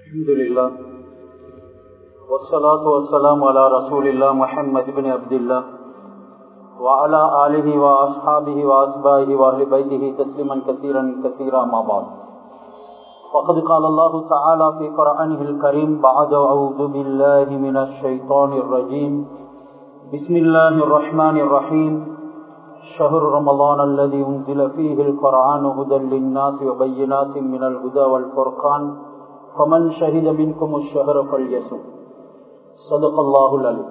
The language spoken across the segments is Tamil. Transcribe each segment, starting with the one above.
الحمد لله والصلاة والسلام على رسول الله محمد بن عبد الله وعلى آله وأصحابه وأصبائه وأهل بيته تسليما كثيرا كثيرا ما بعد فقد قال الله تعالى في قرآنه الكريم بعد أعوذ بالله من الشيطان الرجيم بسم الله الرحمن الرحيم شهر رمضان الذي أنزل فيه القرآن هدى للناس وبينات من الهدى والفرقان فمن شهد منكم الشهر فليسم صدق الله العليم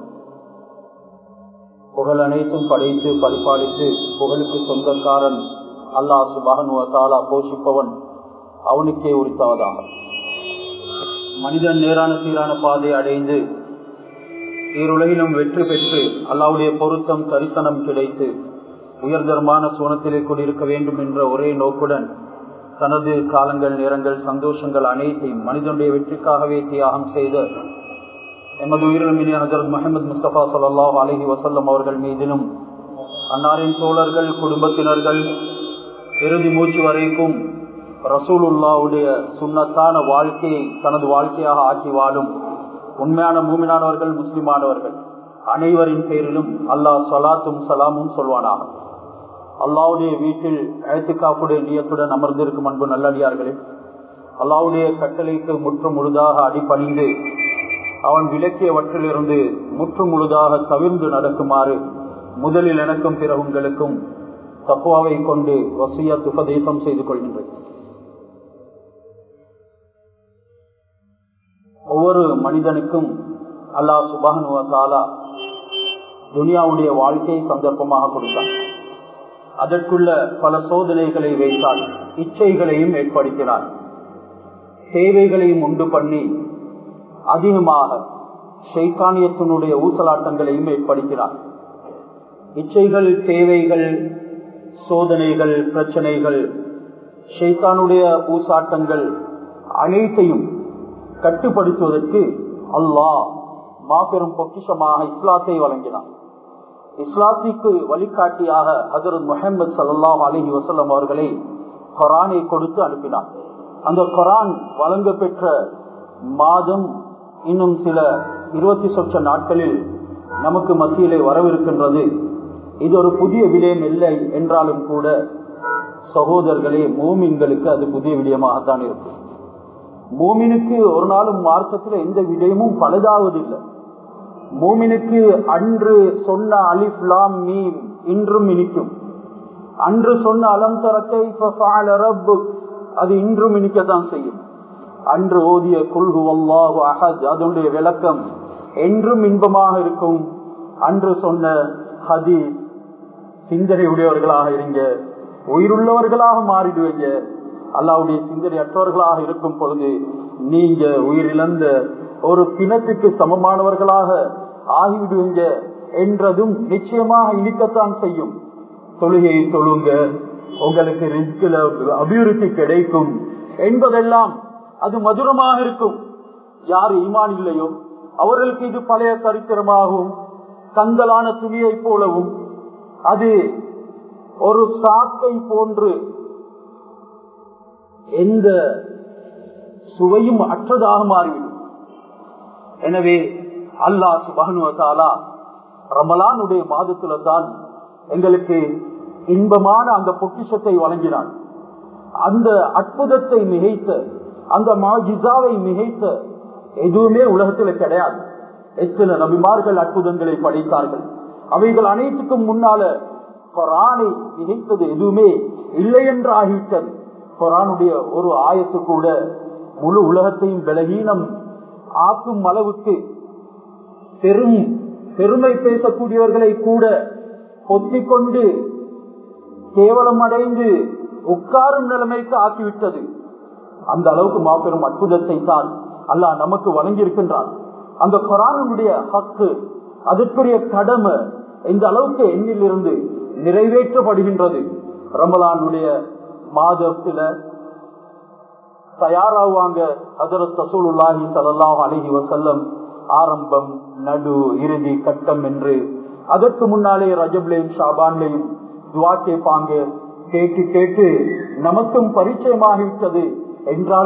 புகழ் அனைத்தும் படைத்து பரிபாலித்து புகழுக்கு சொந்தக்காரன் அல்லாஹ் சுபானுவ தாலா போஷிப்பவன் அவனுக்கே உரித்தாவதாக மனிதன் நேரான சீரான பாதை அடைந்து ஈருலகிலும் வெற்றி பெற்று அல்லாவுடைய பொருத்தம் தரிசனம் கிடைத்து உயர்தரமான சோனத்திலே கொண்டிருக்க வேண்டும் என்ற ஒரே நோக்குடன் தனது காலங்கள் நேரங்கள் சந்தோஷங்கள் அனைத்தையும் மனிதனுடைய வெற்றிக்காகவே தியாகம் செய்த எமது உயிரிழமினி ஹசரத் முகமது முஸ்தபா சொல்லாஹ் அலஹி வசல்லம் அவர்கள் மீதிலும் அன்னாரின் தோழர்கள் குடும்பத்தினர்கள் இறுதி மூச்சு வரைக்கும் ரசூலுல்லாவுடைய சுண்ணத்தான வாழ்க்கையை தனது வாழ்க்கையாக ஆக்கி வாழும் உண்மையான மூமினானவர்கள் முஸ்லிமானவர்கள் அனைவரின் பேரிலும் அல்லாஹ் சலாத்தும் சலாமும் சொல்வானாக அல்லாவுடைய வீட்டில் எழுத்துக்காப்புடைய நியத்துடன் அமர்ந்திருக்கும் அன்பு நல்லடியார்களே அல்லாவுடைய கட்டளைக்கு முற்று முழுதாக அடிப்பணிந்து அவன் விளக்கியவற்றிலிருந்து முற்று முழுதாக தவிர்ந்து நடக்குமாறு முதலில் எனக்கும் பிற உங்களுக்கும் தப்புவாவை கொண்டு வசிய உபதேசம் செய்து கொள்கின்றேன் ஒவ்வொரு மனிதனுக்கும் அல்லாஹ் சுபானுவத்தாலா துனியாவுடைய வாழ்க்கையை சந்தர்ப்பமாக கொடுத்தான் அதற்குள்ள பல சோதனைகளை வைத்தால் இச்சைகளையும் ஏற்படுத்தினார் தேவைகளையும் உண்டு பண்ணி அதிகமாக சைத்தானியத்தினுடைய ஊசலாட்டங்களையும் ஏற்படுத்தினார் இச்சைகள் தேவைகள் சோதனைகள் பிரச்சனைகள் ஷைத்தானுடைய ஊசாட்டங்கள் அனைத்தையும் கட்டுப்படுத்துவதற்கு அல்லாஹ் மாபெரும் பொக்கிஷமாக இஸ்லாத்தை வழங்கினார் இஸ்லாத்திற்கு வழிகாட்டியாக ஹசரத் முகமது சல்லாஹ் அலஹி வசல்லம் அவர்களை கொரானை கொடுத்து அனுப்பினார் அந்த கொரான் வழங்க பெற்ற மாதம் இன்னும் சில இருபத்தி சொச்ச நாட்களில் நமக்கு மத்தியிலே வரவிருக்கின்றது இது ஒரு புதிய விடயம் இல்லை என்றாலும் கூட சகோதரர்களே மோமின்களுக்கு அது புதிய விடயமாகத்தான் இருக்கும் மோமினுக்கு ஒரு நாளும் மார்க்கத்தில் எந்த விடயமும் பழுதாவதில்லை மூமினுக்கு அன்று சொன்ன அலிப்லாம் மீம் இன்றும் இனிக்கும் அன்று சொன்ன அலம் தரத்தை அது இன்றும் இனிக்கத்தான் செய்யும் அன்று ஓதிய குல்கு அல்லாஹு அஹத் அதனுடைய விளக்கம் என்றும் இன்பமாக இருக்கும் அன்று சொன்ன ஹதி சிந்தனை உடையவர்களாக இருங்க உயிருள்ளவர்களாக மாறிடுவீங்க அல்லாவுடைய சிந்தனை அற்றவர்களாக இருக்கும் பொழுது நீங்க உயிரிழந்த ஒரு பிணத்துக்கு சமமானவர்களாக ஆகிவிடுவீங்க என்றதும் நிச்சயமாக இனிக்கத்தான் செய்யும் தொழுகையை தொழுங்க உங்களுக்கு ரிஸ்கில அபிவிருத்தி கிடைக்கும் என்பதெல்லாம் அது மதுரமாக இருக்கும் யார் ஈமான் இல்லையோ அவர்களுக்கு இது பழைய சரித்திரமாகவும் கந்தலான துணியை போலவும் அது ஒரு சாக்கை போன்று எந்த சுவையும் அற்றதாக மாறிவிடும் எனவே அல்லாஹ் சுபானுவத்தாலா ரமலானுடைய மாதத்துல தான் எங்களுக்கு இன்பமான அந்த பொக்கிஷத்தை வழங்கினான் அந்த அற்புதத்தை மிகைத்த அந்த மாஜிசாவை மிகைத்த எதுவுமே உலகத்தில் கிடையாது எத்தனை நபிமார்கள் அற்புதங்களை படைத்தார்கள் அவைகள் அனைத்துக்கும் முன்னால கொரானை மிகைத்தது எதுவுமே இல்லை என்று ஆகிவிட்டது கொரானுடைய ஒரு ஆயத்து கூட முழு உலகத்தையும் பலகீனம் ஆக்கும் அளவுக்கு பெரும் பெருமை பேசக்கூடியவர்களை கூட கொத்திக்கொண்டு கேவலம் அடைந்து உட்காரும் நிலைமைக்கு ஆக்கிவிட்டது அந்த அளவுக்கு மாபெரும் அற்புதத்தை தான் அல்லாஹ் நமக்கு வழங்கியிருக்கின்றான் அந்த கொரானுடைய ஹக்கு அதற்குரிய கடமை இந்த அளவுக்கு எண்ணிலிருந்து நிறைவேற்றப்படுகின்றது ரமலானுடைய மாதத்துல தயாராகுவாங்க ஹசரத் தசூலுல்லாஹி சல்லாஹ் அலஹி வசல்லம் ஆரம்பம் நடு இறுதி கட்டம் என்று அதற்கு முன்னாலே ரஜப்லையும் ஷாபான்லையும் துவா கேட்பாங்க கேட்டு கேட்டு நமக்கும் பரிச்சயமாகிவிட்டது என்றாலும்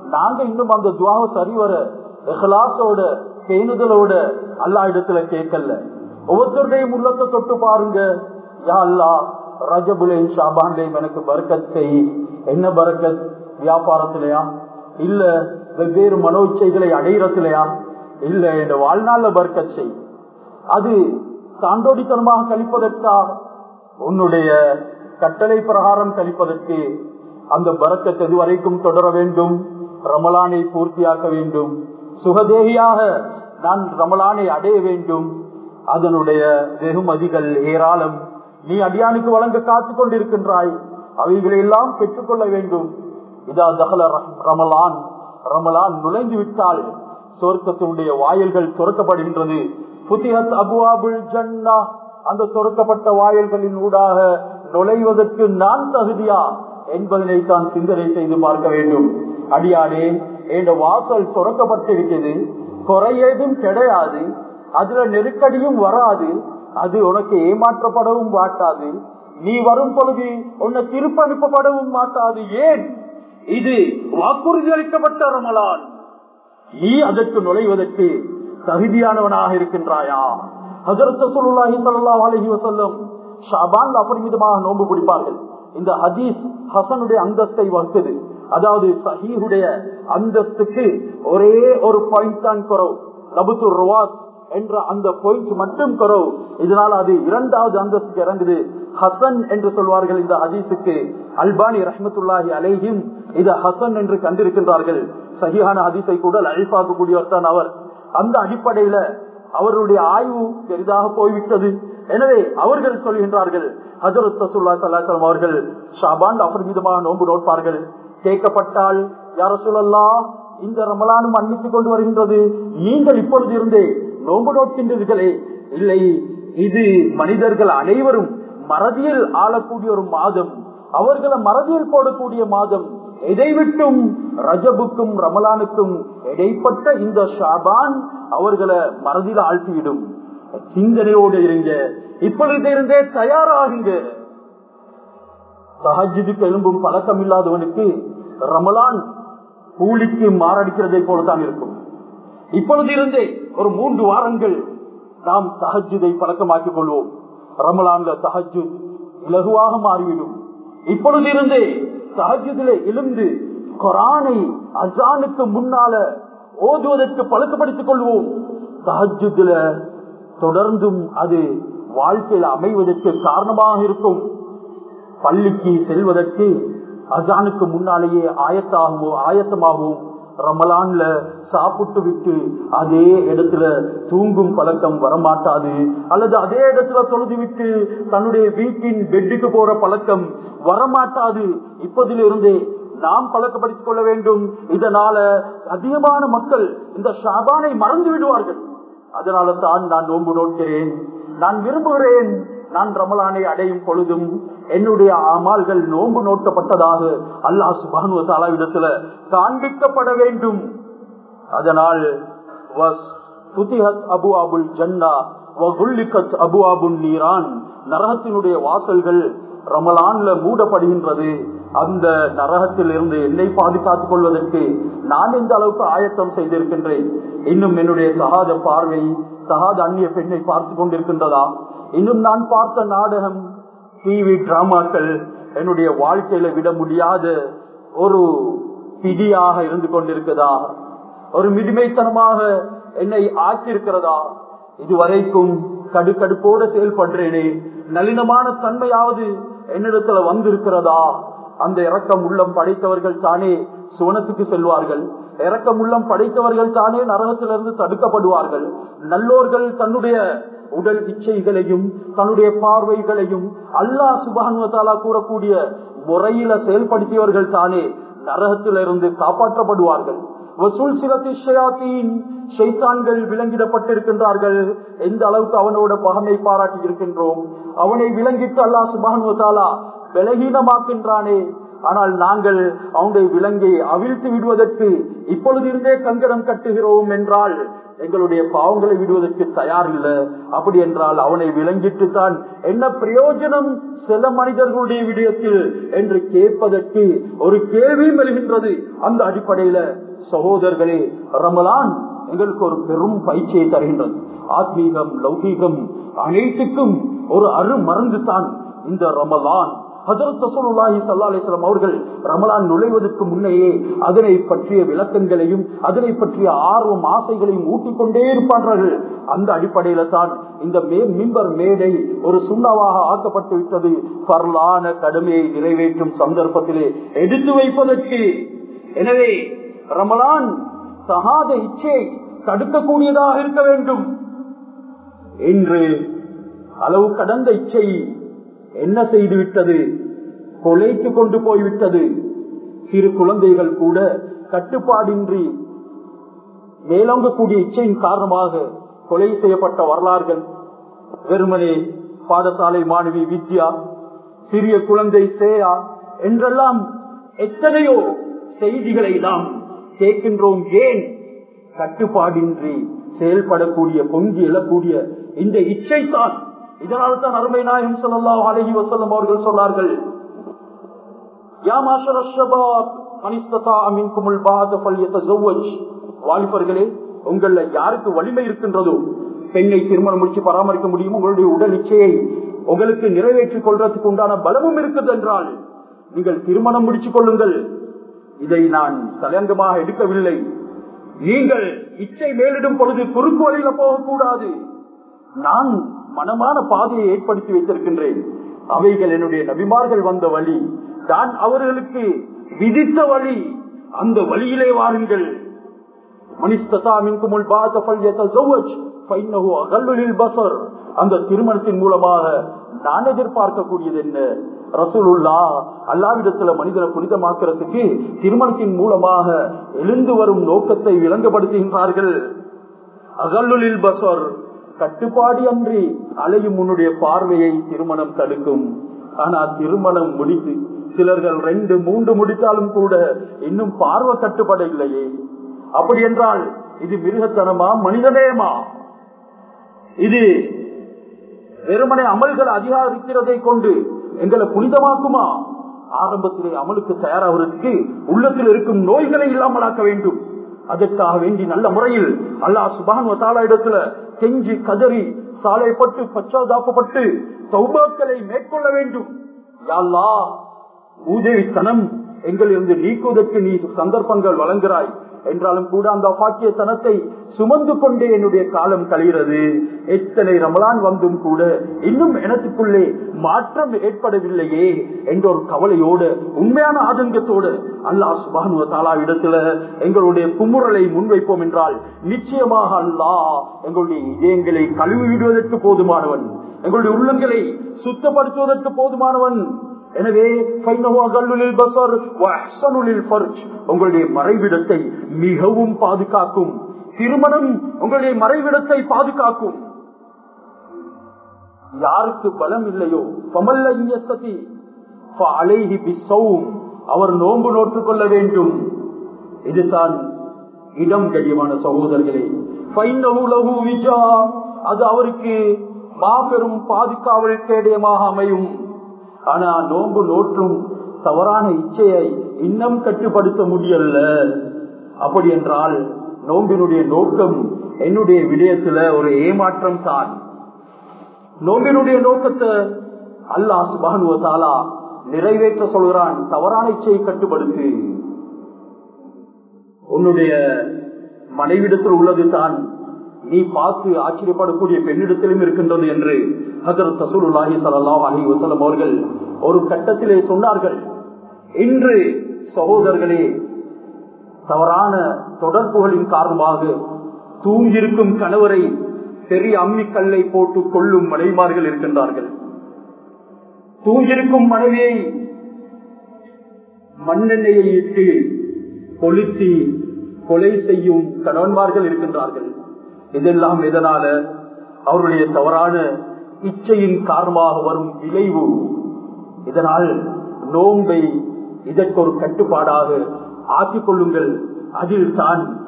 நாங்க இன்னும் அந்த துவாவை சரிவர இஹ்லாஸோட பேணுதலோட அல்லா இடத்துல கேட்கல ஒவ்வொருத்தருடையும் உள்ளத்தை தொட்டு பாருங்க யா அல்லா ரஜபுலையும் ஷாபான்லையும் எனக்கு பரக்கத் செய் என்ன பரக்கத் வியாபாரத்திலையா இல்ல வெவ்வேறு மனோச்சைகளை அடையிறத்திலையா இல்ல என் வாழ்நாள்ல பரக்கத் செய் அது தாண்டோடித்தனமாக கழிப்பதற்கா உன்னுடைய கட்டளை பிரகாரம் கழிப்பதற்கு அந்த பரக்கத் எது வரைக்கும் தொடர வேண்டும் ரமலானை பூர்த்தியாக்க வேண்டும் சுகதேகியாக நான் ரமலானை அடைய வேண்டும் அதனுடைய வெகுமதிகள் ஏராளம் நீ அடியானுக்கு வழங்க காத்து கொண்டிருக்கின்றாய் அவைகளை எல்லாம் பெற்றுக்கொள்ள வேண்டும் இதா தகல ரமலான் ரமலான் நுழைந்து விட்டால் சொர்க்கத்தினுடைய வாயில்கள் துறக்கப்படுகின்றது புத்திஹத் அபுவாபுல் ஜன்னா அந்த துறக்கப்பட்ட வாயில்களின் ஊடாக நுழைவதற்கு நான் தகுதியா என்பதனை தான் சிந்தனை செய்து பார்க்க வேண்டும் அடியானே என்ற வாசல் துறக்கப்பட்டிருக்கிறது குறையேதும் கிடையாது அதுல நெருக்கடியும் வராது அது உனக்கு ஏமாற்றப்படவும் மாட்டாது நீ வரும் பொழுது உன்னை திருப்ப அனுப்பப்படவும் மாட்டாது ஏன் இது வாக்குறுதி அளிக்கப்பட்ட ரமலான் நீ அதற்கு நுழைவதற்கு தகுதியானவனாக இருக்கின்றாயா ஹசரத் சுல்லாஹி சல்லா அலஹி வசல்லம் ஷாபான் அபரிமிதமாக நோன்பு பிடிப்பார்கள் இந்த ஹதீஸ் ஹசனுடைய அந்தஸ்தை வகுத்தது அதாவது சஹீஹுடைய அந்தஸ்துக்கு ஒரே ஒரு பாயிண்ட் தான் குறவு லபுத்து ருவாத் என்ற அந்த பாயிண்ட் மட்டும் குறவு இதனால் அது இரண்டாவது அந்தஸ்துக்கு இறங்குது ஹசன் என்று சொல்வார்கள் இந்த ஹதீஸுக்கு அல்பானி ரஹமத்துல்லாஹி அலேஹிம் இது ஹசன் என்று கண்டிருக்கின்றார்கள் சஹிஹான ஹதீஸை கூட அழிப்பாக்கக்கூடியவர் தான் அவர் அந்த அடிப்படையில அவருடைய ஆய்வு பெரிதாக போய்விட்டது எனவே அவர்கள் சொல்கின்றார்கள் ஹசரத் ரசூல்லா சல்லாஹம் அவர்கள் ஷாபான் அபரிமிதமாக நோன்பு நோட்பார்கள் கேட்கப்பட்டால் யார சொல்லல்லா இந்த ரமலானும் அன்பித்துக் கொண்டு வருகின்றது நீங்கள் இப்பொழுது இருந்தே நோன்பு நோக்கின்றீர்களே இல்லை இது மனிதர்கள் அனைவரும் மறதியில் ஆளக்கூடிய ஒரு மாதம் அவர்களை மறதியில் போடக்கூடிய மாதம் எதை விட்டும் ரஜபுக்கும் ரமலானுக்கும் இடைப்பட்ட இந்த ஷாபான் அவர்களை மறதியில் ஆழ்த்திவிடும் சிந்தனையோடு இருங்க இப்பொழுது இருந்தே தயாராகுங்க சஹஜுக்கு எழும்பும் பழக்கம் இல்லாதவனுக்கு ரமலான் கூலிக்கு மாரடிக்கிறதை போலதான் இருக்கும் இப்பொழுது இருந்தே ஒரு மூன்று வாரங்கள் நாம் தஹஜுதை பழக்கமாக்கிக் கொள்வோம் ரமலான்ல தஹஜு இலகுவாக மாறிவிடும் இப்பொழுது இருந்தே தஹஜுதிலே எழுந்து கொரானை அசானுக்கு முன்னால ஓதுவதற்கு பழக்கப்படுத்திக் கொள்வோம் தஹஜுல தொடர்ந்தும் அது வாழ்க்கையில் அமைவதற்கு காரணமாக இருக்கும் பள்ளிக்கு செல்வதற்கு அசானுக்கு முன்னாலேயே ஆயத்தாகவோ ஆயத்தமாகவும் ரமலான்ல சாப்பிட்டு விட்டு அதே இடத்துல தூங்கும் பழக்கம் வரமாட்டாது அல்லது அதே இடத்துல தொழுது விட்டு தன்னுடைய வீட்டின் பெட்டுக்கு போற பழக்கம் வரமாட்டாது இப்போதிலிருந்தே நாம் பழக்கப்படுத்திக் கொள்ள வேண்டும் இதனால அதிகமான மக்கள் இந்த ஷாபானை மறந்து விடுவார்கள் அதனால தான் நான் நோன்பு நோக்கிறேன் நான் விரும்புகிறேன் நான் ரமலானை அடையும் பொழுதும் என்னுடைய அமால்கள் நோன்பு நோக்கப்பட்டதாக அல்லாஹ் சுபானு தாலாவிடத்துல காண்பிக்கப்பட வேண்டும் அதனால் அபு அபுல் ஜன்னா அபு அபுல் நீரான் நரகத்தினுடைய வாசல்கள் ரமலான்ல மூடப்படுகின்றது அந்த நரகத்தில் இருந்து என்னை பாதுகாத்துக் கொள்வதற்கு நான் எந்த அளவுக்கு ஆயத்தம் செய்திருக்கின்றேன் இன்னும் என்னுடைய சகாத பார்வை சகாத அந்நிய பெண்ணை பார்த்து கொண்டிருக்கின்றதா இன்னும் நான் பார்த்த நாடகம் டிவி டிராமாக்கள் என்னுடைய வாழ்க்கையில விட முடியாத ஒரு பிடியாக இருந்து கொண்டிருக்கிறதா ஒரு மிடுமைத்தனமாக என்னை ஆக்கியிருக்கிறதா இதுவரைக்கும் கடுக்கடுப்போட செயல்படுறேனே நளினமான தன்மையாவது என்னிடத்துல வந்திருக்கிறதா அந்த இறக்கம் உள்ளம் படைத்தவர்கள் தானே சுவனத்துக்கு செல்வார்கள் இறக்கம் உள்ளம் படைத்தவர்கள் தானே நரகத்திலிருந்து தடுக்கப்படுவார்கள் நல்லோர்கள் தன்னுடைய உடல் இச்சைகளையும் தன்னுடைய பார்வைகளையும் அல்லாஹ் சுபானுவத்தாலா கூறக்கூடிய முறையில செயல்படுத்தியவர்கள் தானே நரகத்திலிருந்து காப்பாற்றப்படுவார்கள் வசூல் சிலத்தி ஷைத்தான்கள் விலங்கிடப்பட்டிருக்கின்றார்கள் எந்த அளவுக்கு அவனோட பகமை பாராட்டி இருக்கின்றோம் அவனை விலங்கிட்டு அல்லா சுபானுவத்தாலா பலகீனமாக்கின்றானே ஆனால் நாங்கள் அவனுடைய விலங்கை அவிழ்த்து விடுவதற்கு இப்பொழுது இருந்தே கங்கணம் கட்டுகிறோம் என்றால் எங்களுடைய பாவங்களை விடுவதற்கு தயார் இல்லை அப்படி என்றால் அவனை விளங்கிட்டு தான் என்ன பிரயோஜனம் சில மனிதர்களுடைய விடயத்தில் என்று கேட்பதற்கு ஒரு கேள்வி மெல்கின்றது அந்த அடிப்படையில சகோதரர்களே ரமலான் எங்களுக்கு ஒரு பெரும் பயிற்சியை தருகின்றது ஆத்மீகம் லௌகீகம் அனைத்துக்கும் ஒரு அரு மருந்து தான் இந்த ரமலான் அவர்கள் ரமலான் நுழைவதற்கு முன்னையே அதனை பற்றிய விளக்கங்களையும் அதனை பற்றிய ஆர்வம் ஆசைகளையும் ஊட்டிக்கொண்டே இருப்பார்கள் அந்த அடிப்படையில தான் இந்த மிம்பர் மேடை ஒரு சுண்ணாவாக ஆக்கப்பட்டு விட்டது பரலான கடுமையை நிறைவேற்றும் சந்தர்ப்பத்திலே எடுத்து வைப்பதற்கு எனவே ரமலான் தகாத இச்சை தடுக்கக்கூடியதாக இருக்க வேண்டும் என்று அளவு கடந்த இச்சை என்ன செய்து விட்டது கொலைக்கு கொண்டு போய்விட்டது சிறு குழந்தைகள் கூட கட்டுப்பாடின்றி மேலோங்கக்கூடிய இச்சையின் காரணமாக கொலை செய்யப்பட்ட வரலாறுகள் வெறுமனே பாடசாலை மாணவி வித்யா சிறிய குழந்தை சேயா என்றெல்லாம் எத்தனையோ செய்திகளை நாம் கேட்கின்றோம் ஏன் கட்டுப்பாடின்றி செயல்படக்கூடிய பொங்கி எழக்கூடிய இந்த இச்சை தான் இதனால் தான் அருமை நாயகம் சொல்லலாம் அழகி வசல்லம் அவர்கள் சொன்னார்கள் வாலிபர்களே உங்கள யாருக்கு வலிமை இருக்கின்றதோ பெண்ணை திருமணம் முடிச்சு பராமரிக்க முடியும் உங்களுடைய உடல் இச்சையை உங்களுக்கு நிறைவேற்றிக் கொள்றதுக்கு உண்டான பலமும் இருக்குது என்றால் நீங்கள் திருமணம் முடிச்சுக் கொள்ளுங்கள் இதை நான் தலையங்கமாக எடுக்கவில்லை நீங்கள் இச்சை மேலிடும் பொழுது குறுக்கு வழியில போகக்கூடாது நான் மனமான பாதையை ஏற்படுத்தி வைத்திருக்கின்றேன் அவைகள் என்னுடைய நபிமார்கள் வந்த வழி நான் அவர்களுக்கு விதித்த வழி அந்த வழியிலே வாருங்கள் அந்த திருமணத்தின் மூலமாக நான் எதிர்பார்க்கக்கூடியது என்ன ரசூலுல்லா அல்லாவிடத்துல மனிதனை புனிதமாக்குறதுக்கு திருமணத்தின் மூலமாக எழுந்து வரும் நோக்கத்தை விளங்கப்படுத்துகின்றார்கள் அகல்லுலில் பசர் கட்டுப்பாடு அன்றி அலையும் உன்னுடைய பார்வையை திருமணம் தடுக்கும் ஆனா திருமணம் முடித்து சிலர்கள் ரெண்டு மூன்று முடித்தாலும் கூட இன்னும் பார்வை கட்டுப்பட இல்லையே அப்படி என்றால் இது மிருகத்தனமா மனிதநேயமா இது வெறுமனை அமல்கள் அதிகரிக்கிறதை கொண்டு எங்களை புனிதமாக்குமா ஆரம்பத்திலே அமலுக்கு தயாராகிறதுக்கு உள்ளத்தில் இருக்கும் நோய்களை இல்லாமலாக்க வேண்டும் அதற்காக வேண்டி நல்ல முறையில் அல்லாஹ் சுபான் இடத்துல கெஞ்சி கதறி சாலைப்பட்டு பச்சாதாப்பப்பட்டு சௌபாக்களை மேற்கொள்ள வேண்டும் யாழ்லா ஊதேவித்தனம் எங்களிருந்து நீக்குவதற்கு நீ சந்தர்ப்பங்கள் வழங்குகிறாய் என்றாலும் கூட அந்த பாக்கியத்தனத்தை சுமந்து கொண்டே என்னுடைய காலம் கழிகிறது எத்தனை ரமலான் வந்தும் கூட இன்னும் எனத்துக்குள்ளே மாற்றம் ஏற்படவில்லையே என்ற ஒரு கவலையோடு உண்மையான ஆதங்கத்தோடு அல்லாஹ் சுபானுவ தாலா இடத்துல எங்களுடைய குமுறலை முன்வைப்போம் என்றால் நிச்சயமாக அல்லாஹ் எங்களுடைய இதயங்களை கழுவி விடுவதற்கு போதுமானவன் எங்களுடைய உள்ளங்களை சுத்தப்படுத்துவதற்கு போதுமானவன் எனவே உங்களுடைய மறைவிடத்தை மிகவும் பாதுகாக்கும் திருமணம் உங்களுடைய மறைவிடத்தை பாதுகாக்கும் யாருக்கு பலம் இல்லையோ பமல்லி அவர் நோன்பு நோற்றுக் கொள்ள வேண்டும் இதுதான் இடம் கடியமான சகோதரர்களே அது அவருக்கு மாபெரும் பாதுகாவல் கேடயமாக அமையும் ஆனா நோன்பு நோற்றும் தவறான இச்சையை இன்னும் கட்டுப்படுத்த முடியல அப்படி என்றால் நோம்பினுடைய நோக்கம் என்னுடைய விடயத்துல ஒரு ஏமாற்றம் தான் நோம்பினுடைய நோக்கத்தை அல்லாஹ் சுபானுவத்தாலா நிறைவேற்ற சொல்கிறான் தவறான இச்சையை கட்டுப்படுத்து உன்னுடைய மனைவிடத்தில் உள்ளது தான் நீ பார்த்து ஆச்சரியப்படக்கூடிய பெண்ணிடத்திலும் இருக்கின்றது என்று ஹசரத் தசூலுல்லாஹி சல்லாஹ் அலி வசலம் அவர்கள் ஒரு கட்டத்திலே சொன்னார்கள் இன்று சகோதரர்களே தவறான தொடர்புகளின் காரணமாக தூங்கியிருக்கும் கணவரை பெரிய அம்மிக்கல்லை போட்டு கொள்ளும் மனைவிமார்கள் இருக்கின்றார்கள் தூங்கியிருக்கும் மனைவியை மண்ணெண்ணெயை இட்டு கொளுத்தி கொலை செய்யும் கணவன்மார்கள் இருக்கின்றார்கள் இதெல்லாம் எதனால அவருடைய தவறான இச்சையின் காரணமாக வரும் விளைவு இதனால் நோன்பை இதற்கு ஒரு கட்டுப்பாடாக ஆக்கிக் கொள்ளுங்கள் அதில் தான்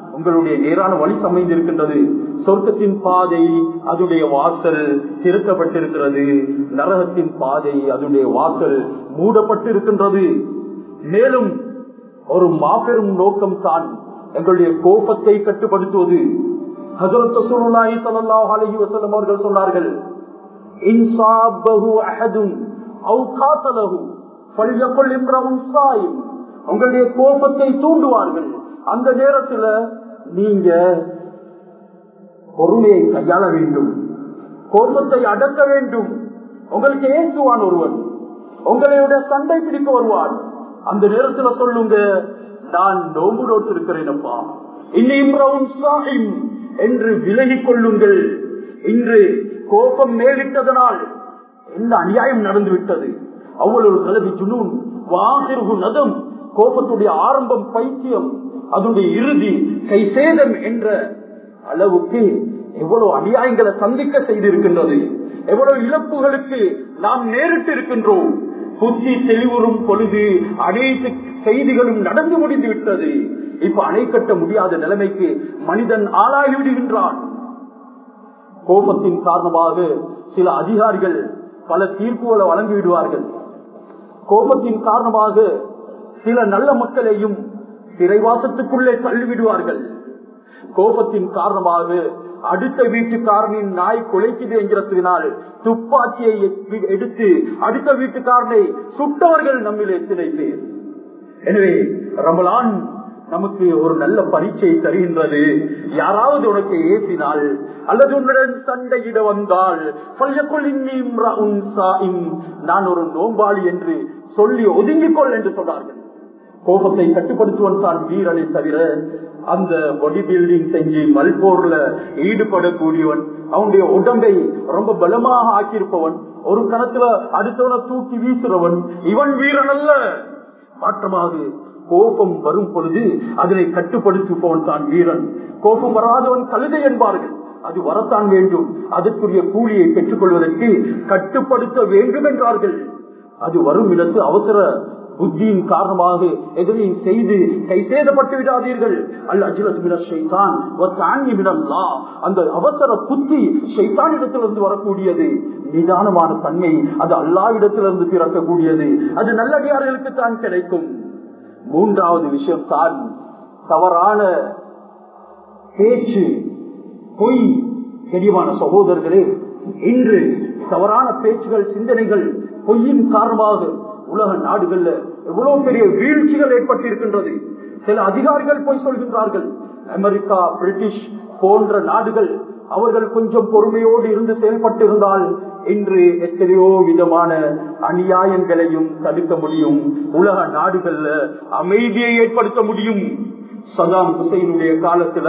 உங்களுடைய நேரான வழி அமைந்திருக்கின்றது சொர்க்கத்தின் பாதை அதனுடைய வாசல் திறக்கப்பட்டிருக்கிறது நரகத்தின் பாதை அதனுடைய வாசல் மூடப்பட்டிருக்கின்றது மேலும் ஒரு மாபெரும் நோக்கம் தான் எங்களுடைய கோபத்தை கட்டுப்படுத்துவது ஹசரத் ரசூலுல்லாஹி ஸல்லல்லாஹு அலைஹி வஸல்லம் அவர்கள் சொன்னார்கள் இன்சாபஹு அஹதுன் அவு காத்தலஹு ஃபல்யகுல் இம்ரஹும் ஸாயிம் உங்களுடைய கோபத்தை தூண்டுவார்கள் அந்த நேரத்துல நீங்க பொறுமையை கையாள வேண்டும் கோபத்தை அடக்க வேண்டும் உங்களுக்கு ஏசுவான் ஒருவன் உங்களையோட சண்டை பிடிக்க வருவான் அந்த நேரத்துல சொல்லுங்க நான் நோம்பு நோட்டு இருக்கிறேனப்பா இன்னும் என்று விலகிக் கொள்ளுங்கள் இன்று கோபம் மேலிட்டதனால் என்ன அநியாயம் நடந்து விட்டது அவ்வளவு கலவி ஜுனூன் வாசிறு நதம் கோபத்துடைய ஆரம்பம் பைத்தியம் அதனுடைய இறுதி கை சேதம் என்ற அளவுக்கு எவ்வளவு அநியாயங்களை சந்திக்க செய்திருக்கின்றது எவ்வளவு இழப்புகளுக்கு நாம் நேரிட்டு இருக்கின்றோம் புத்தி தெளிவுறும் பொழுது அனைத்து செய்திகளும் நடந்து முடிந்து விட்டது இப்ப அணை கட்ட முடியாத நிலைமைக்கு மனிதன் ஆளாகி விடுகின்றான் கோபத்தின் காரணமாக சில அதிகாரிகள் பல தீர்ப்புகளை வழங்கி விடுவார்கள் கோபத்தின் காரணமாக சில நல்ல மக்களையும் சிறைவாசத்துக்குள்ளே தள்ளிவிடுவார்கள் கோபத்தின் காரணமாக அடுத்த வீட்டுக்காரனின் நாய் குலைக்குது என்கிறதுனால் துப்பாக்கியை எடுத்து அடுத்த வீட்டுக்காரனை சுட்டவர்கள் நம்மில் எத்தனை பேர் எனவே ரமலான் நமக்கு ஒரு நல்ல பரீட்சை தருகின்றது யாராவது உனக்கு ஏசினால் அல்லது உன்னுடன் சண்டையிட வந்தால் நான் ஒரு நோம்பாளி என்று சொல்லி ஒதுங்கிக் கொள் என்று சொன்னார்கள் கோபத்தை கட்டுப்படுத்துவன் தான் வீரனை தவிர அந்த பாடி பில்டிங் செஞ்சு மல்போர்ல ஈடுபடக்கூடியவன் அவனுடைய உடம்பை ரொம்ப பலமாக ஆக்கியிருப்பவன் ஒரு கணத்துல அடுத்தவனை தூக்கி வீசுறவன் இவன் வீரன் அல்ல மாற்றமாக கோபம் வரும் பொழுது அதனை கட்டுப்படுத்துபவன் தான் வீரன் கோபம் வராதவன் கழுதை என்பார்கள் அது வரத்தான் வேண்டும் அதற்குரிய கூலியை பெற்றுக் கொள்வதற்கு கட்டுப்படுத்த வேண்டும் என்றார்கள் அது வரும் இடத்து அவசர புத்தியின் காரணமாக எதனையும் செய்து கை சேதப்பட்டு விடாதீர்கள் அல்ல அஜிலத்தான் அந்த அவசர புத்தி ஷைத்தான் இடத்திலிருந்து வரக்கூடியது நிதானமான தன்மை அது அல்லா இடத்திலிருந்து பிறக்கக்கூடியது அது நல்லடியார்களுக்கு தான் கிடைக்கும் மூன்றாவது விஷயம் தான் தவறான பேச்சு பொய் தெளிவான சகோதரர்களே இன்று தவறான பேச்சுகள் சிந்தனைகள் பொய்யின் காரணமாக உலக நாடுகள்ல எவ்வளவு பெரிய வீழ்ச்சிகள் ஏற்பட்டிருக்கின்றது சில அதிகாரிகள் போய் சொல்கின்றார்கள் அமெரிக்கா பிரிட்டிஷ் போன்ற நாடுகள் அவர்கள் கொஞ்சம் பொறுமையோடு இருந்து செயல்பட்டு இருந்தால் இன்று எத்தனையோ விதமான அநியாயங்களையும் தடுக்க முடியும் உலக நாடுகள்ல அமைதியை ஏற்படுத்த முடியும் சதாம் ஹுசைனுடைய காலத்துல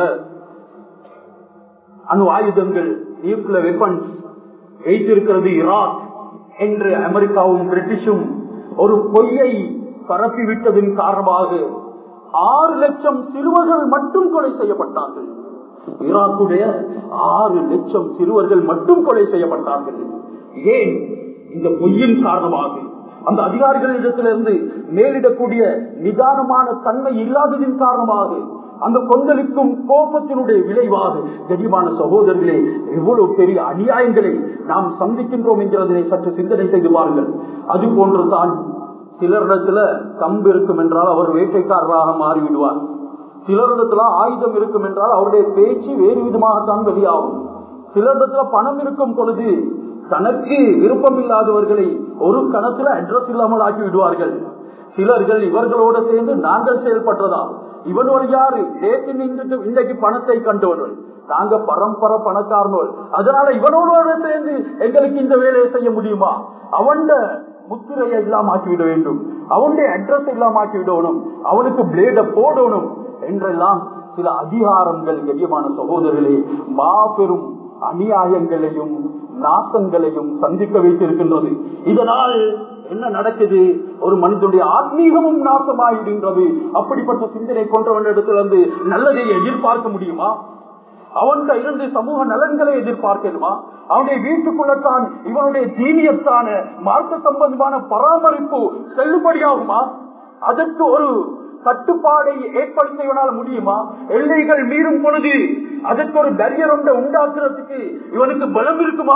அணு ஆயுதங்கள் நியூக்ளியர் வெப்பன்ஸ் வைத்திருக்கிறது ஈராக் என்று அமெரிக்காவும் பிரிட்டிஷும் ஒரு பொய்யை பரப்பிவிட்டதன் காரணமாக ஆறு லட்சம் சிறுவர்கள் மட்டும் கொலை செய்யப்பட்டார்கள் ஈராக்குடைய ஆறு லட்சம் சிறுவர்கள் மட்டும் கொலை செய்யப்பட்டார்கள் ஏன் இந்த பொய்யின் காரணமாக அந்த அதிகாரிகளிடத்திலிருந்து மேலிடக்கூடிய நிதானமான தன்மை இல்லாததின் காரணமாக அந்த கொந்தளிக்கும் கோபத்தினுடைய விளைவாக கனிமான சகோதரர்களே எவ்வளவு பெரிய அநியாயங்களை நாம் சந்திக்கின்றோம் என்கிறதனை சற்று சிந்தனை செய்து பாருங்கள் அது போன்றுதான் சிலரிடத்துல கம்பு இருக்கும் என்றால் அவர் வேட்டைக்காரராக மாறிவிடுவார் சிலரிடத்துல ஆயுதம் இருக்கும் என்றால் அவருடைய பேச்சு வேறு விதமாகத்தான் வெளியாகும் சிலரிடத்துல பணம் இருக்கும் பொழுது தனக்கு விருப்பம் இல்லாதவர்களை ஒரு கணத்துல அட்ரஸ் இல்லாமல் ஆக்கி விடுவார்கள் சிலர்கள் இவர்களோட சேர்ந்து நாங்கள் செயல்பட்டதா இவனோடு யாரு நேற்று நின்றுட்டு இன்றைக்கு பணத்தை கண்டவர்கள் நாங்க பரம்பரை பணக்காரனோல் அதனால இவனோட சேர்ந்து எங்களுக்கு இந்த வேலையை செய்ய முடியுமா அவன் முத்திரையை இல்லாம ஆக்கிவிட வேண்டும் அவனுடைய அட்ரஸ் இல்லாம ஆக்கி விடணும் அவனுக்கு பிளேட போடணும் என்றெல்லாம் சில அதிகாரங்கள் கரியமான சகோதரர்களே மாபெரும் அநியாயங்களையும் நாசங்களையும் சந்திக்க வைத்திருக்கின்றது இதனால் என்ன நடக்குது ஒரு மனிதனுடைய ஆத்மீகமும் நாசமாகிடுகின்றது அப்படிப்பட்ட சிந்தனை கொண்டவனிடத்திலிருந்து நல்லதை எதிர்பார்க்க முடியுமா அவன்கிட்ட இருந்து சமூக நலன்களை எதிர்பார்க்கணுமா அவனுடைய வீட்டுக்குள்ளத்தான் இவனுடைய தீனியத்தான மார்க்க சம்பந்தமான பராமரிப்பு செல்லுபடியாகுமா அதற்கு ஒரு கட்டுப்பாடை ஏற்படுத்த இவனால் முடியுமா எல்லைகள் மீறும் பொழுது அதற்கு ஒரு பேரியர் ஒன்றை உண்டாக்குறதுக்கு இவனுக்கு பலம் இருக்குமா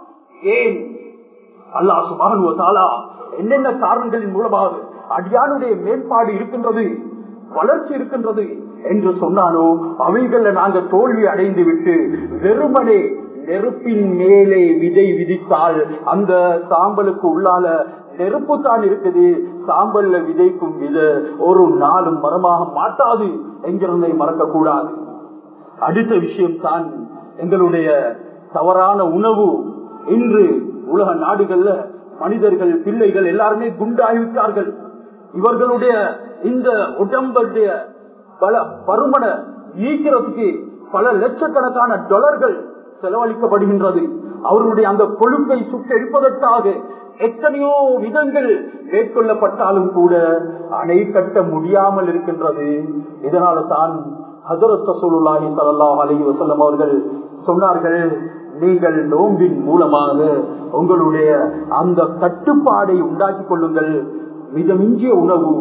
ஏன் அல்லாஹ் சுபானுவ தாலா என்னென்ன காரணங்களின் மூலமாக அடியானுடைய மேம்பாடு இருக்கின்றது வளர்ச்சி இருக்கின்றது என்று சொன்னானோ அவைகள்ல நாங்க தோல்வி அடைந்து விட்டு வெறுமனே நெருப்பின் மேலே விதை விதித்தால் அந்த சாம்பலுக்கு உள்ளால நெருப்பு தான் இருக்குது சாம்பல்ல விதைக்கும் வித ஒரு நாளும் மரமாக மாட்டாது என்கிறதை மறக்க கூடாது அடுத்த விஷயம் தான் எங்களுடைய தவறான உணவு இன்று உலக நாடுகள்ல மனிதர்கள் பிள்ளைகள் எல்லாருமே குண்டாகிவிட்டார்கள் இவர்களுடைய இந்த உடம்புடைய பல பருமன நீக்கிறதுக்கு பல லட்சக்கணக்கான டாலர்கள் செலவழிக்கப்படுகின்றது அவர்களுடைய அந்த கொழுப்பை சுட்டெடுப்பதற்காக எத்தனையோ விதங்கள் மேற்கொள்ளப்பட்டாலும் கூட அணை கட்ட முடியாமல் இருக்கின்றது இதனால தான் ஹசரத் சசூலுல்லாஹி ஸல்லல்லாஹு அலைஹி வஸல்லம் அவர்கள் சொன்னார்கள் நீங்கள் நோம்பின் மூலமாக உங்களுடைய அந்த கட்டுப்பாடை உண்டாக்கி கொள்ளுங்கள் மிதமிஞ்சிய உணவு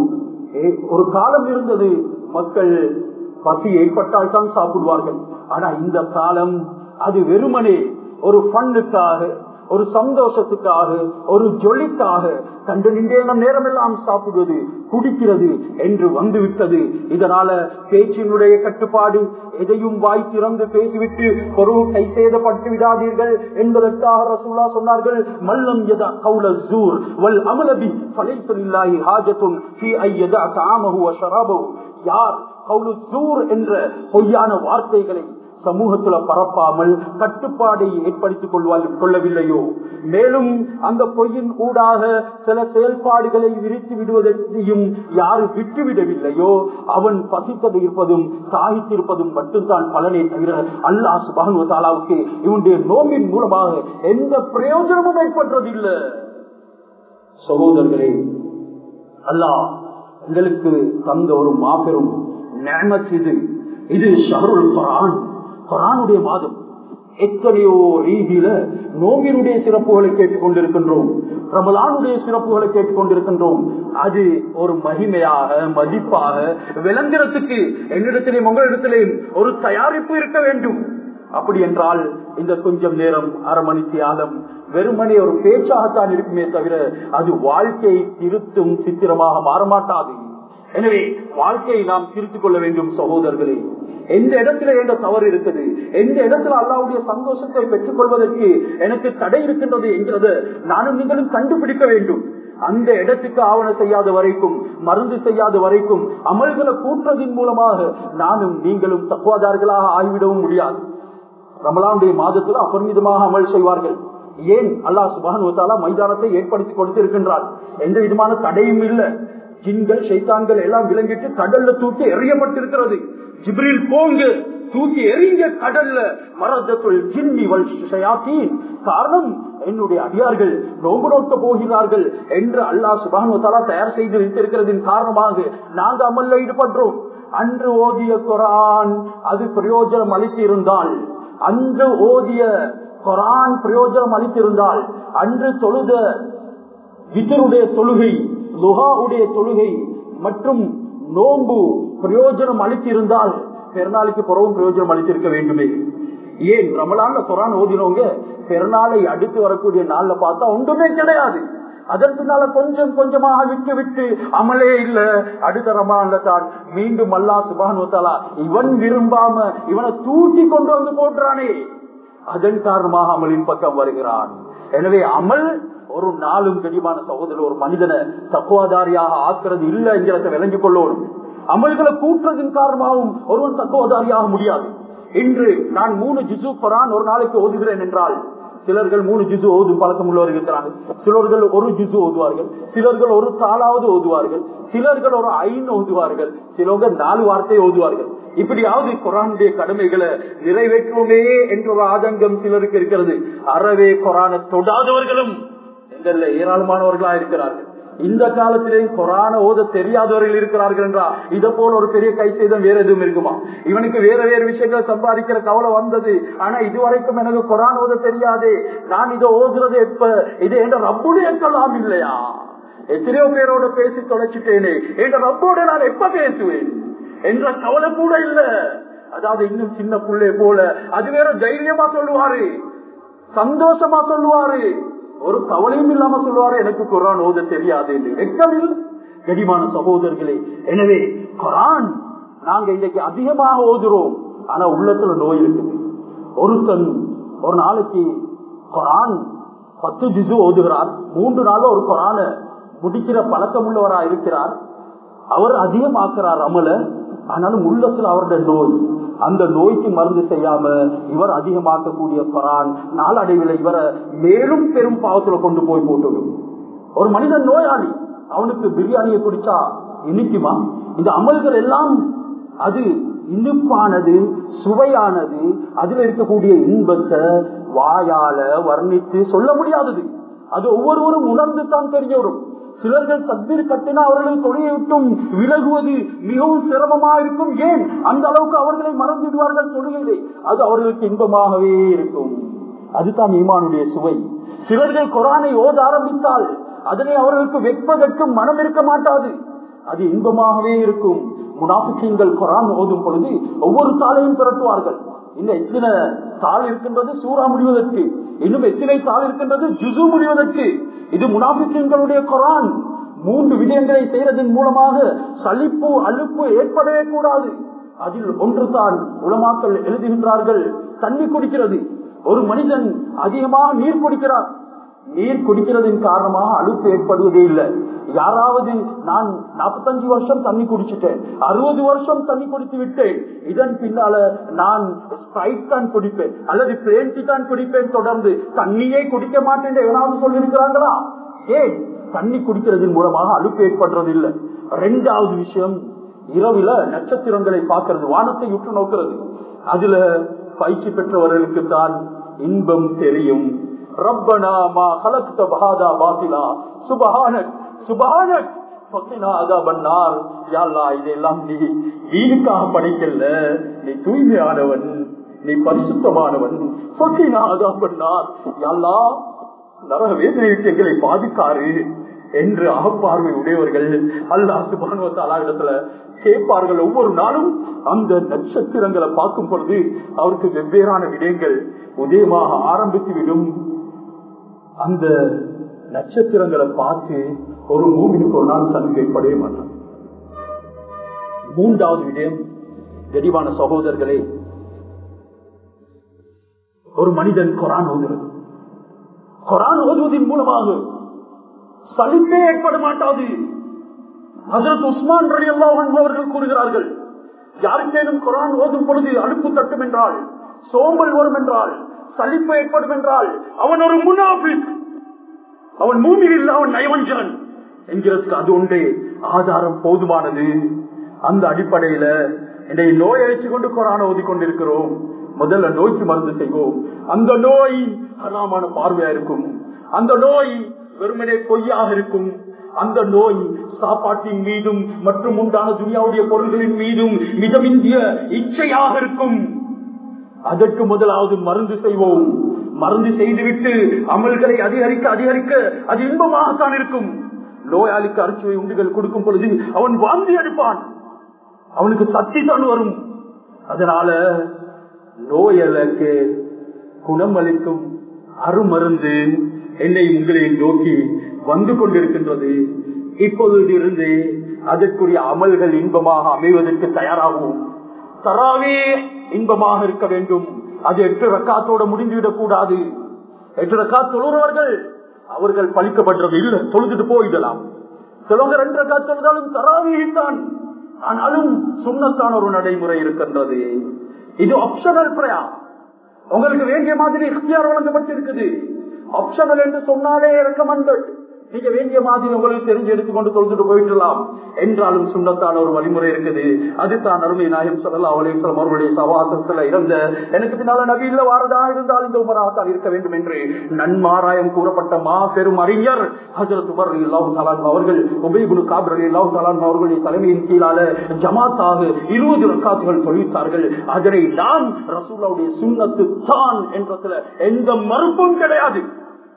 ஒரு காலம் இருந்தது மக்கள் பசி ஏற்பட்டால் தான் சாப்பிடுவார்கள் ஆனா இந்த காலம் அது வெறுமனே ஒரு பண்ணுக்காக ஒரு சந்தோஷத்துக்காக ஒரு ஜொலிக்காக கண்டு நின்றே நேரம் எல்லாம் சாப்பிடுவது குடிக்கிறது என்று வந்துவிட்டது இதனால பேச்சினுடைய கட்டுப்பாடு எதையும் வாய் திறந்து பேசிவிட்டு பொருள் கை சேதப்பட்டு விடாதீர்கள் என்பதற்காக ரசூலா சொன்னார்கள் மல்லம் யதா கவுல ஜூர் வல் அமலபி ஃபலைசலில்லாஹி ஹாஜத்துன் ஃபீ ஐயதா தாமஹு வ ஷராபஹு யார் கவுலு ஜூர் என்ற பொய்யான வார்த்தைகளை சமூகத்துல பரப்பாமல் கட்டுப்பாடை ஏற்படுத்திக் கொள்வார் கொள்ளவில்லையோ மேலும் அந்த பொய்யின் ஊடாக சில செயல்பாடுகளை விரித்து விடுவதையும் யாரு விட்டுவிடவில்லையோ அவன் பசித்தது இருப்பதும் சாகித்திருப்பதும் மட்டும்தான் பலனை தவிர அல்லாஹ் சுபானுவத்தாலாவுக்கு இவனுடைய நோம்பின் மூலமாக எந்த பிரயோஜனமும் ஏற்பட்டதில்லை சகோதரர்களே அல்லாஹ் எங்களுக்கு தந்த ஒரு மாபெரும் நேமத் இது இது ஷஹருல் குரான் குரானுடைய மாதம் எத்தனையோ ரீதியில நோம்பினுடைய சிறப்புகளை கேட்டுக் கொண்டிருக்கின்றோம் ரமலானுடைய சிறப்புகளை கேட்டுக் கொண்டிருக்கின்றோம் அது ஒரு மகிமையாக மதிப்பாக விளங்குறதுக்கு என்னிடத்திலேயும் உங்களிடத்திலேயும் ஒரு தயாரிப்பு இருக்க வேண்டும் அப்படி என்றால் இந்த கொஞ்சம் நேரம் அரை மணி தியாகம் வெறுமனே ஒரு பேச்சாகத்தான் இருக்குமே தவிர அது வாழ்க்கையை திருத்தும் சித்திரமாக மாறமாட்டாது எனவே வாழ்க்கையை நாம் திருத்திக் கொள்ள வேண்டும் சகோதரர்களே எந்த இடத்துல எந்த தவறு இருக்குது எந்த இடத்துல அல்லாவுடைய சந்தோஷத்தை பெற்றுக் கொள்வதற்கு எனக்கு தடை இருக்கின்றது என்கிறத நானும் நீங்களும் கண்டுபிடிக்க வேண்டும் அந்த இடத்துக்கு ஆவணம் செய்யாத வரைக்கும் மருந்து செய்யாத வரைக்கும் அமல்களை கூட்டுறதின் மூலமாக நானும் நீங்களும் தக்குவாதார்களாக ஆகிவிடவும் முடியாது ரமலானுடைய மாதத்தில் அபரிமிதமாக அமல் செய்வார்கள் ஏன் அல்லாஹ் சுபான் மைதானத்தை ஏற்படுத்தி கொடுத்திருக்கின்றார் எந்த விதமான தடையும் இல்லை ஜின்கள் சைத்தான்கள் எல்லாம் விளங்கிட்டு கடல்ல தூக்கி எறியப்பட்டிருக்கிறது ஜிப்ரில் போங்க தூக்கி எறிங்க கடல்ல மரதத்துள் ஜின்னி வல்ஷயாத்தீன் காரணம் என்னுடைய அடியார்கள் நோம்பு நோக்க போகிறார்கள் என்று அல்லாஹ் சுபானுவத்தாலா தயார் செய்து வைத்திருக்கிறதின் காரணமாக நாங்க அமல்ல ஈடுபடுறோம் அன்று ஓதிய குரான் அது பிரயோஜனம் அளித்து இருந்தால் அன்று ஓதிய குரான் பிரயோஜனம் அளித்திருந்தால் அன்று தொழுத வித்தருடைய தொழுகை லுகாவுடைய தொழுகை மற்றும் நோன்பு பிரயோஜனம் அளித்திருந்தால் பெருநாளைக்கு புறவும் பிரயோஜனம் அளித்திருக்க வேண்டுமே ஏன் ரமலான்ல குரான் ஓதினவங்க பெருநாளை அடுத்து வரக்கூடிய நாள்ல பார்த்தா ஒன்றுமே கிடையாது அதன் பின்னால கொஞ்சம் கொஞ்சமாக விட்டு விட்டு அமலே இல்ல அடுத்த ரமலான்ல தான் மீண்டும் அல்லா சுபானுவத்தாலா இவன் விரும்பாம இவனை தூக்கி கொண்டு வந்து போட்டுறானே அதன் காரணமாக அமலின் பக்கம் வருகிறான் எனவே அமல் ஒரு நாளும் கனிமான சகோதரர் ஒரு மனிதனை தக்குவாதாரியாக ஆக்குறது இல்லை என்கிறத விளங்கிக் கொள்ளணும் அமல்களை கூட்டுறதின் காரணமாகவும் ஒருவன் தக்குவாதாரியாக முடியாது இன்று நான் மூணு ஜிசு குரான் ஒரு நாளைக்கு ஓதுகிறேன் என்றால் சிலர்கள் மூணு ஜிசு ஓதும் பழக்கம் உள்ளவர் இருக்கிறாங்க சிலர்கள் ஒரு ஜிசு ஓதுவார்கள் சிலர்கள் ஒரு தாளாவது ஓதுவார்கள் சிலர்கள் ஒரு ஐந்து ஓதுவார்கள் சிலர்கள் நாலு வார்த்தை ஓதுவார்கள் இப்படியாவது குரானுடைய கடமைகளை நிறைவேற்றுவோமே என்ற ஒரு ஆதங்கம் சிலருக்கு இருக்கிறது அறவே குரானை தொடாதவர்களும் எங்கள்ல ஏராளமானவர்களா இருக்கிறார்கள் இந்த காலத்திலேயும் கொரான ஓத தெரியாதவர்கள் இருக்கிறார்கள் என்றா இதை போல ஒரு பெரிய கை செய்தம் வேற எதுவும் இருக்குமா இவனுக்கு வேற வேற விஷயங்களை சம்பாதிக்கிற கவலை வந்தது ஆனா இதுவரைக்கும் எனக்கு கொரான் ஓத தெரியாது நான் இதை ஓதுறது எப்ப இது என்ற ரப்புடைய கலாம் இல்லையா எத்தனையோ பேரோட பேசி தொலைச்சிட்டேனே என்ற ரப்போட நான் எப்ப பேசுவேன் என்ற கவலை கூட இல்ல அதாவது இன்னும் சின்ன புள்ளை போல அது வேற தைரியமா சொல்லுவாரு சந்தோஷமா சொல்லுவாரு ஒரு கவலையும் இல்லாம சொல்லுவாரு எனக்கு குரான் ஓத தெரியாது என்று வெக்கமில் கடிமான சகோதரர்களே எனவே குரான் நாங்க இன்னைக்கு அதிகமாக ஓதுறோம் ஆனா உள்ளத்துல நோய் இருக்குது ஒருத்தன் ஒரு நாளைக்கு குரான் பத்து ஜிசு ஓதுகிறார் மூன்று நாள் ஒரு குரான முடிக்கிற பழக்கம் உள்ளவரா இருக்கிறார் அவர் அதிகமாக்குறார் அமல ஆனாலும் உள்ளத்துல அவருடைய நோய் அந்த நோய்க்கு மருந்து செய்யாம இவர் அதிகமாக்கக்கூடிய குரான் நாளடைவில் இவரை மேலும் பெரும் பாவத்துல கொண்டு போய் போட்டுவிடும் ஒரு மனிதன் நோயாளி அவனுக்கு பிரியாணியை குடிச்சா இனிக்குமா இந்த அமல்கள் எல்லாம் அது இனிப்பானது சுவையானது அதுல இருக்கக்கூடிய இன்பத்தை வாயால வர்ணித்து சொல்ல முடியாதது அது ஒவ்வொருவரும் உணர்ந்து தான் தெரிய வரும் சிலர்கள் தக்பீர் கட்டினா அவர்கள் தொழிலை விட்டும் விலகுவது மிகவும் சிரமமா இருக்கும் ஏன் அந்த அளவுக்கு அவர்களை மறந்துடுவார்கள் தொழிலை அது அவர்களுக்கு இன்பமாகவே இருக்கும் அதுதான் ஈமானுடைய சுவை சிலர்கள் குரானை ஓத ஆரம்பித்தால் அதனை அவர்களுக்கு வெப்பதற்கு மனம் இருக்க மாட்டாது அது இன்பமாகவே இருக்கும் முனாஃபிக்கீன்கள் குரான் ஓதும் பொழுது ஒவ்வொரு தாளையும் திரட்டுவார்கள் இன்னும் எத்தனை தாள் இருக்கின்றது சூறா முடிவதற்கு இன்னும் எத்தனை தாள் இருக்கின்றது ஜுசு முடிவதற்கு இது முனாஃபிக்கீன்களுடைய குரான் மூன்று விடயங்களை செய்யறதன் மூலமாக சலிப்பு அலுப்பு ஏற்படவே கூடாது அதில் ஒன்று தான் உலமாக்கள் எழுதுகின்றார்கள் தண்ணி குடிக்கிறது ஒரு மனிதன் அதிகமாக நீர் குடிக்கிறார் நீர் குடிக்கிறதின் காரணமாக அழுப்பு ஏற்படுவதே இல்லை யாராவது நான் நாற்பத்தஞ்சு வருஷம் தண்ணி குடிச்சிட்டேன் அறுபது வருஷம் தண்ணி குடித்து விட்டேன் இதன் பின்னால நான் ஸ்ப்ரைட் தான் குடிப்பேன் அல்லது பிளேன் டீ தான் குடிப்பேன் தொடர்ந்து தண்ணியே குடிக்க மாட்டேன் எவனாவது சொல்லியிருக்கிறாங்களா ஏன் தண்ணி குடிக்கிறதன் மூலமாக அழுப்பு ஏற்படுறது இல்லை ரெண்டாவது விஷயம் இரவுல நட்சத்திரங்களை பார்க்கிறது வானத்தை உற்று நோக்கிறது அதுல பயிற்சி பெற்றவர்களுக்கு தான் இன்பம் தெரியும் ரப்பனா மா கலக்த பஹாதா பாத்திலா சுபஹானக் சுபஹானக் இதெல்லாம் நீ வீணுக்காக படைக்கல நீ தூய்மையானவன் நீ பரிசுத்தமானவன் நரக வேதனை எங்களை பாதிக்காரு என்று அகப்பார்வை உடையவர்கள் அல்லாஹ் சுபானுவத்தாலா இடத்துல கேட்பார்கள் ஒவ்வொரு நாளும் அந்த நட்சத்திரங்களை பார்க்கும் பொழுது அவருக்கு வெவ்வேறான விடயங்கள் உதயமாக ஆரம்பித்து விடும் அந்த நட்சத்திரங்களை பார்த்து ஒரு மூவினுக்கு ஒரு நாள் சலுகை ஏற்படவே மாட்டான் மூன்றாவது விடயம் தெளிவான சகோதரர்களே ஒரு மனிதன் கொரான் ஓதுறது கொரான் ஓதுவதன் மூலமாக சலிப்பே ஏற்பட மாட்டாது ஹசரத் உஸ்மான் ரலி அல்லாஹன் அவர்கள் கூறுகிறார்கள் யாருக்கேனும் குரான் ஓதும் பொழுது அழுப்பு தட்டும் என்றால் சோம்பல் வரும் என்றால் சலிப்பு ஏற்படும் என்றால் அவன் ஒரு முனாபிக் அவன் மூமியில் அவன் நயவஞ்சன் என்கிறதுக்கு அது ஒன்றே ஆதாரம் போதுமானது அந்த அடிப்படையில என்னை நோய் அழைச்சு கொண்டு கொரான ஓதி கொண்டிருக்கிறோம் முதல்ல நோய்க்கு மருந்து செய்வோம் அந்த நோய் ஹராமான பார்வையா இருக்கும் அந்த நோய் வெறுமனே பொய்யாக இருக்கும் அந்த நோய் சாப்பாட்டின் மீதும் மற்றும் உண்டான துனியாவுடைய பொருள்களின் மீதும் மிதமிந்திய இச்சையாக இருக்கும் அதற்கு முதலாவது மருந்து செய்வோம் மருந்து செய்துவிட்டு அமல்களை அதிகரிக்க அதிகரிக்க அது இன்பமாகத்தான் இருக்கும் நோயாளிக்கு அரிசுவை உண்டுகள் கொடுக்கும் பொழுது அவன் வாந்தி அடிப்பான் அவனுக்கு சக்தி தான் வரும் அதனால நோயலுக்கு குணம் அளிக்கும் அருமருந்து என்னை உங்களை நோக்கி வந்து கொண்டிருக்கின்றது இப்பொழுது இருந்து அதற்குரிய அமல்கள் இன்பமாக அமைவதற்கு தயாராகும் தராவே இன்பமாக இருக்க வேண்டும் அது எட்டு ரக்காத்தோட முடிந்துவிடக் கூடாது எட்டு ரக்கா தொழுறவர்கள் அவர்கள் பழிக்கப்படுறது இல்லை தொழுதுட்டு போயிடலாம் சிலவங்க ரெண்டு ரக்கா தொழுதாலும் தராவிதான் ஆனாலும் சுண்ணத்தான ஒரு நடைமுறை இருக்கின்றது இது ஆப்ஷனல் பிரயா உங்களுக்கு வேண்டிய மாதிரி இஃப்தியார் வழங்கப்பட்டிருக்குது ஆப்ஷனல் என்று சொன்னாலே ரெக்கமெண்டட் நீங்க வேண்டிய மாதிரி உங்களுக்கு தெரிஞ்சு எடுத்துக்கொண்டு தொழுதுட்டு போயிடலாம் என்றாலும் சுண்ணத்தான ஒரு வழிமுறை இருக்குது அது தான் அருமை நாயம் சொல்லலாம் அலேஸ்வரம் அவருடைய சவாசத்துல இருந்த எனக்கு பின்னால நபியில வாரதா இருந்தால் இந்த உமராகத்தான் இருக்க வேண்டும் என்று நன்மாராயம் கூறப்பட்ட மா பெரும் அறிஞர் ஹசரத் உமர் இல்லாஹு சலான் அவர்கள் உபயகுனு காபர் இல்லாஹு சலான் அவர்களுடைய தலைமையின் கீழால ஜமாத்தாக இருபது ரக்காத்துகள் தொழித்தார்கள் அதனை நான் ரசூலாவுடைய சுண்ணத்து தான் என்றதுல எந்த மறுப்பும் கிடையாது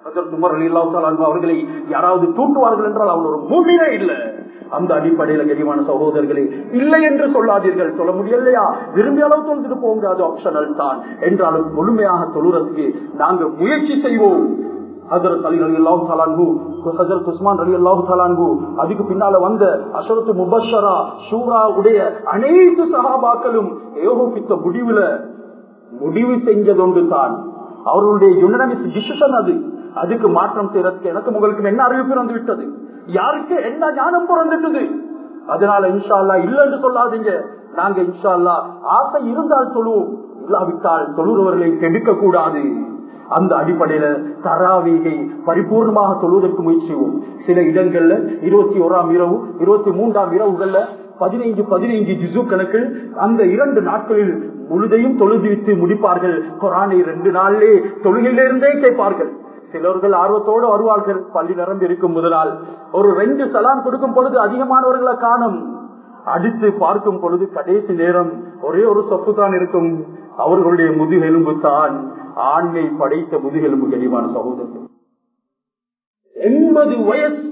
உமர் அலி அல்லாஹ் அவர்களை யாராவது தூட்டுவார்கள் என்றால் அவன் ஒரு மூமினே இல்லை அந்த அடிப்படையில கனிவான சகோதரர்களே இல்லை என்று சொல்லாதீர்கள் சொல்ல முடியலையா விரும்பிய அளவு தொழுதுட்டு போங்க அது ஆப்ஷனல் தான் என்றாலும் முழுமையாக தொழுறதுக்கு நாங்க முயற்சி செய்வோம் ஹசரத் அலி அலி அல்லாஹு தலான்கு ஹசரத் உஸ்மான் அலி அல்லாஹு தலான்கு அதுக்கு பின்னால வந்த அஷரத்து முபஷரா ஷூரா உடைய அனைத்து சகாபாக்களும் ஏகோபித்த முடிவுல முடிவு செஞ்சதொன்று தான் அவர்களுடைய யுனமிஸ் டிசிஷன் அது அதுக்கு மாற்றம் செய்யறதுக்கு எனக்கு உங்களுக்கு என்ன அறிவிப்பு வந்து விட்டது யாருக்கு என்ன ஞானம் பிறந்துட்டது அதனால இன்ஷா அல்லா இல்லைன்னு சொல்லாதீங்க நாங்க இன்ஷா அல்லா ஆசை இருந்தால் சொல்லுவோம் இல்லாவிட்டால் தொழுறவர்களை கெடுக்க கூடாது அந்த அடிப்படையில தராவீகை பரிபூர்ணமாக தொழுவதற்கு முயற்சி செய்வோம் சில இடங்கள்ல இருபத்தி ஓராம் இரவு இருபத்தி மூன்றாம் இரவுகள்ல பதினைஞ்சு பதினைஞ்சு ஜிசு கணக்கில் அந்த இரண்டு நாட்களில் முழுதையும் தொழுதிவித்து முடிப்பார்கள் குரானை ரெண்டு நாளிலே தொழுகையிலிருந்தே கேட்பார்கள் சிலர்கள் ஆர்வத்தோடு வருவார்கள் பள்ளி நிரம்பி இருக்கும் முதலால் ஒரு ரெண்டு சலாம் கொடுக்கும் பொழுது அதிகமானவர்களை காணும் அடுத்து பார்க்கும் பொழுது கடைசி நேரம் ஒரே ஒரு சொப்பு தான் இருக்கும் அவர்களுடைய முதுகெலும்பு தான் ஆண்மை படைத்த முதுகெலும்பு கனிவான சகோதரர்கள் எண்பது வயசு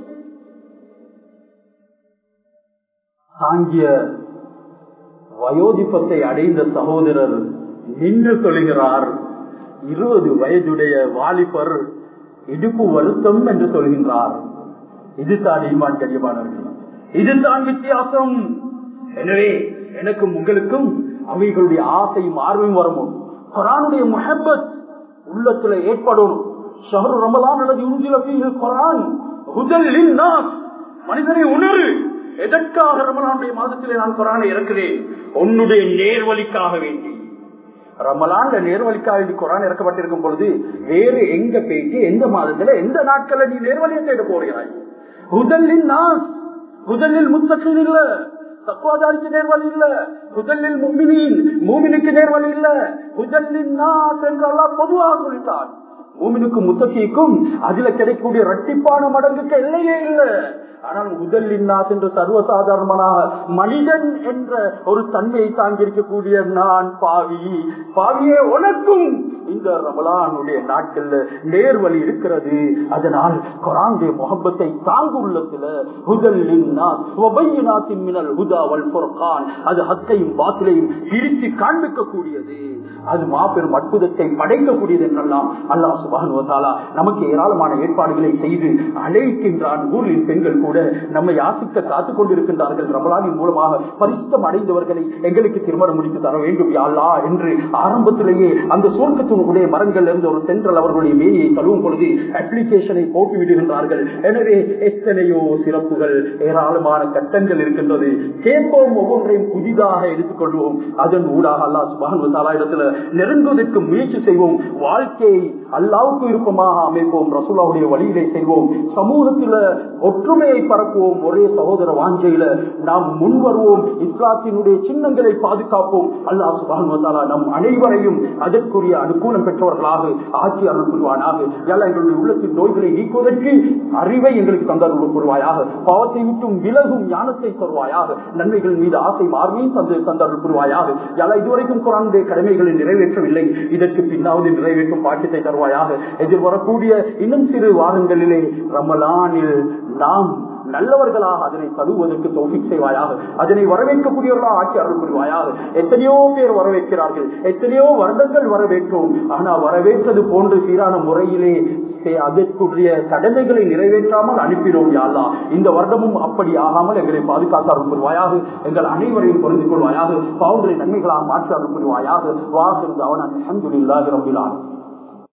தாங்கிய வயோதிப்பத்தை அடைந்த சகோதரர் நின்று சொல்கிறார் இருபது வயதுடைய வாலிபர் இடுப்பு வருத்தம் என்று சொல்கின்றார் இதுதான் ஈமான் கரியமானவர்கள் இதுதான் வித்தியாசம் எனவே எனக்கும் உங்களுக்கும் அவைகளுடைய ஆசையும் ஆர்வம் வரணும் குரானுடைய முஹப்பத் உள்ளத்துல ஏற்படும் ஷஹரு ரமலான் அல்லது உஞ்சில குரான் முதலில் மனிதனை உணரு எதற்காக ரமலானுடைய மாதத்திலே நான் குரானை இறக்கிறேன் உன்னுடைய நேர்வழிக்காக வேண்டி ரமலான்ல நேர்வழிக்காக வேண்டி குரான் இறக்கப்பட்டிருக்கும் பொழுது வேறு எங்க போயிட்டு எந்த மாதத்துல எந்த நாட்கள்ல நீ நேர்வழியை தேட போகிறாய் முதலில் நாஸ் முதலில் முத்தக்கின் இல்ல தக்குவாதாரிக்கு நேர்வழி இல்ல முதலில் முமினின் மூமினுக்கு நேர்வழி இல்ல முதலில் நாஸ் என்றெல்லாம் பொதுவாக சொல்லிட்டான் மூமினுக்கும் முத்தகிக்கும் அதுல கிடைக்கக்கூடிய ரட்டிப்பான மடங்குக்கு எல்லையே இல்லை ஆனால் முதலில் நாஸ் என்று சர்வசாதாரணமாக மனிதன் என்ற ஒரு தன்மையை தாங்கியிருக்கக்கூடிய நான் பாவி பாவியே உனக்கும் இந்த ரமலானுடைய நாட்கள்ல நேர்வழி இருக்கிறது அதனால் குரானுடைய முகப்பத்தை தாங்கு உள்ளத்துல அது ஹத்தையும் பாத்திலையும் பிரித்து காண்பிக்கக்கூடியது அது மாபெரும் அற்புதத்தை படைக்கக்கூடியது என்றெல்லாம் அல்லாஹ் சுபானுவதாலா நமக்கு ஏராளமான ஏற்பாடுகளை செய்து அழைக்கின்றான் ஊரின் பெண்கள் கூட நம்மை யாசிக்க காத்துக் கொண்டிருக்கின்றார்கள் ரமலானின் மூலமாக பரிசுத்தம் அடைந்தவர்களை எங்களுக்கு திருமணம் முடித்து தர வேண்டும் யாழ்லா என்று ஆரம்பத்திலேயே அந்த சுருக்கத்தினுடைய மரங்கள் இருந்து ஒரு சென்ட்ரல் அவர்களுடைய மேயை தழுவும் பொழுது அப்ளிகேஷனை போட்டு விடுகின்றார்கள் எனவே எத்தனையோ சிறப்புகள் ஏராளமான கட்டங்கள் இருக்கின்றது கேட்போம் ஒவ்வொன்றையும் புதிதாக எடுத்துக்கொள்வோம் அதன் ஊடாக அல்லா சுபான் இடத்துல நெருங்குவதற்கு முயற்சி செய்வோம் வாழ்க்கையை அல்லாவுக்கு விருப்பமாக அமைப்போம் ரசூலாவுடைய வழியிலே செய்வோம் சமூகத்தில ஒற்றுமையை பரப்புவோம் ஒரே சகோதர வாஞ்சையில நாம் முன் வருவோம் இஸ்லாத்தினுடைய சின்னங்களை பாதுகாப்போம் அல்லாஹ் சுபான் நம் அனைவரையும் அதற்குரிய அனுகூலம் பெற்றவர்களாக ஆட்சி அருள் புரிவானாக எல்லா எங்களுடைய உள்ளத்தின் நோய்களை நீக்குவதற்கு அறிவை எங்களுக்கு தந்தருள் புரிவாயாக பாவத்தை விட்டும் விலகும் ஞானத்தை தருவாயாக நன்மைகள் மீது ஆசை மார்மையும் தந்து தந்தருள் புரிவாயாக எல்லா இதுவரைக்கும் குரானுடைய கடமைகளை நிறைவேற்றவில்லை இதற்கு பின்னாவது நிறைவேற்றும் பாக்கியத்தை தருவாயாக எதிர்வரக்கூடிய இன்னும் சிறு வாரங்களிலே ரமலானில் நாம் நல்லவர்களாக அதனை தழுவதற்கு தோஃபிக் செய்வாயாக அதனை வரவேற்கக்கூடியவர்களாக ஆக்கி அருள் புரிவாயாக எத்தனையோ பேர் வரவேற்கிறார்கள் எத்தனையோ வருடங்கள் வரவேற்றோம் ஆனா வரவேற்றது போன்று சீரான முறையிலே அதற்குரிய கடமைகளை நிறைவேற்றாமல் அனுப்பினோம் யாழ்லா இந்த வருடமும் அப்படி ஆகாமல் எங்களை பாதுகாத்து அருள் புரிவாயாக எங்கள் அனைவரையும் பொருந்து கொள்வாயாக பாவங்களை நன்மைகளாக மாற்றி அருள் புரிவாயாக வாசிருந்து அவன் அஹமதுல்லாஹி ரபிலான்